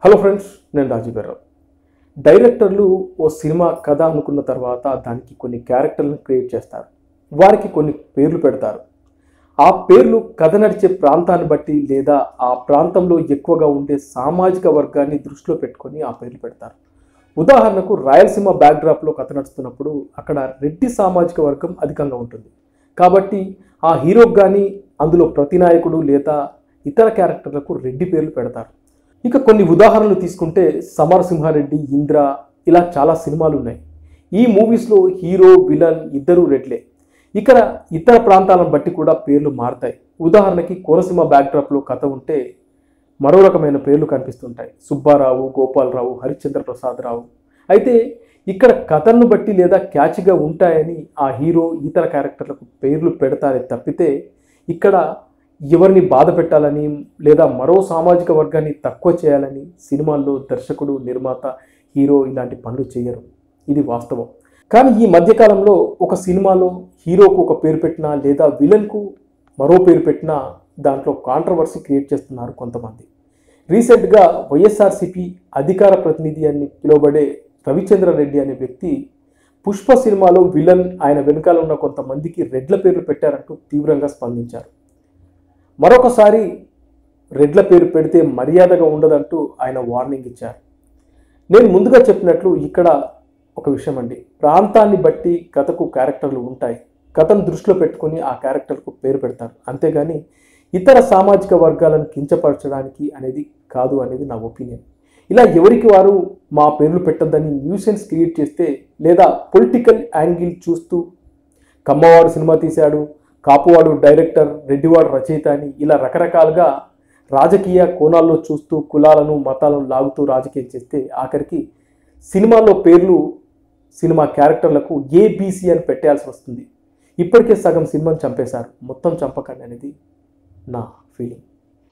hello friends నేను రాజీవ్ గారు డైరెక్టర్లు ఓ సినిమా కథ అనుకున్న తర్వాత దానికి కొన్ని క్యారెక్టర్లను క్రియేట్ చేస్తారు వారికి కొన్ని పేర్లు పెడతారు ఆ పేర్లు కథ నడిచే ప్రాంతాన్ని బట్టి లేదా ఆ ప్రాంతంలో ఎక్కువగా ఉండే సామాజిక వర్గాన్ని దృష్టిలో పెట్టుకొని ఆ పేర్లు పెడతారు ఉదాహరణకు రాయలసీమ బ్యాక్డ్రాప్లో కథ నడుస్తున్నప్పుడు అక్కడ రెడ్డి సామాజిక వర్గం అధికంగా ఉంటుంది కాబట్టి ఆ హీరోకి కానీ అందులో ప్రతినాయకుడు లేదా ఇతర క్యారెక్టర్లకు రెడ్డి పేర్లు పెడతారు ఇక కొన్ని ఉదాహరణలు తీసుకుంటే సమరసింహారెడ్డి ఇంద్ర ఇలా చాలా సినిమాలు ఉన్నాయి ఈ మూవీస్లో హీరో విలన్ ఇద్దరు రెడ్లే ఇక్కడ ఇతర ప్రాంతాలను బట్టి కూడా పేర్లు మారుతాయి ఉదాహరణకి కోనసీమ బ్యాక్డ్రాప్లో కథ ఉంటే మరో రకమైన పేర్లు కనిపిస్తుంటాయి సుబ్బారావు గోపాలరావు హరిశ్చంద్ర ప్రసాద్ రావు అయితే ఇక్కడ కథను బట్టి లేదా క్యాచ్గా ఉంటాయని ఆ హీరో ఇతర క్యారెక్టర్లకు పేర్లు పెడతారే తప్పితే ఇక్కడ ఎవరిని బాధ పెట్టాలని లేదా మరో సామాజిక వర్గాన్ని తక్కువ చేయాలని సినిమాల్లో దర్శకుడు నిర్మాత హీరో ఇలాంటి పనులు చేయరు ఇది వాస్తవం కానీ ఈ మధ్యకాలంలో ఒక సినిమాలో హీరోకు ఒక పేరు పెట్టినా లేదా విలన్కు మరో పేరు పెట్టినా దాంట్లో కాంట్రవర్సీ క్రియేట్ చేస్తున్నారు కొంతమంది రీసెంట్గా వైఎస్ఆర్సిపి అధికార ప్రతినిధి అని పిలువబడే రవిచంద్ర రెడ్డి అనే వ్యక్తి పుష్ప సినిమాలో విలన్ ఆయన వెనుకాల ఉన్న కొంతమందికి రెడ్ల పేర్లు పెట్టారంటూ తీవ్రంగా స్పందించారు మరొకసారి రెడ్ల పేరు పెడితే మర్యాదగా ఉండదంటూ ఆయన వార్నింగ్ ఇచ్చారు నేను ముందుగా చెప్పినట్లు ఇక్కడ ఒక విషయం అండి ప్రాంతాన్ని బట్టి కథకు క్యారెక్టర్లు ఉంటాయి కథను దృష్టిలో పెట్టుకొని ఆ క్యారెక్టర్కు పేరు పెడతారు అంతేగాని ఇతర సామాజిక వర్గాలను కించపరచడానికి అనేది కాదు అనేది నా ఒపీనియన్ ఇలా ఎవరికి వారు మా పేర్లు పెట్టద్దని న్యూసెన్స్ క్రియేట్ చేస్తే లేదా పొలిటికల్ యాంగిల్ చూస్తూ కమ్మవాడు సినిమా తీశాడు కాపువాడు డైరెక్టర్ రెడ్డివాడు రచయిత అని ఇలా రకరకాలుగా రాజకీయ కోణాల్లో చూస్తూ కులాలను మతాలను లాగుతూ రాజకీయం చేస్తే ఆఖరికి సినిమాలో పేర్లు సినిమా క్యారెక్టర్లకు ఏబీసీ అని పెట్టాల్సి వస్తుంది ఇప్పటికే సగం సినిమాని చంపేశారు మొత్తం చంపకండి అనేది నా ఫీలింగ్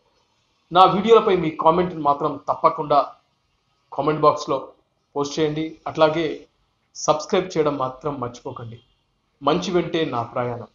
నా వీడియోలపై మీ కామెంట్ మాత్రం తప్పకుండా కామెంట్ బాక్స్లో పోస్ట్ చేయండి అట్లాగే సబ్స్క్రైబ్ చేయడం మాత్రం మర్చిపోకండి మంచి వెంటే నా ప్రయాణం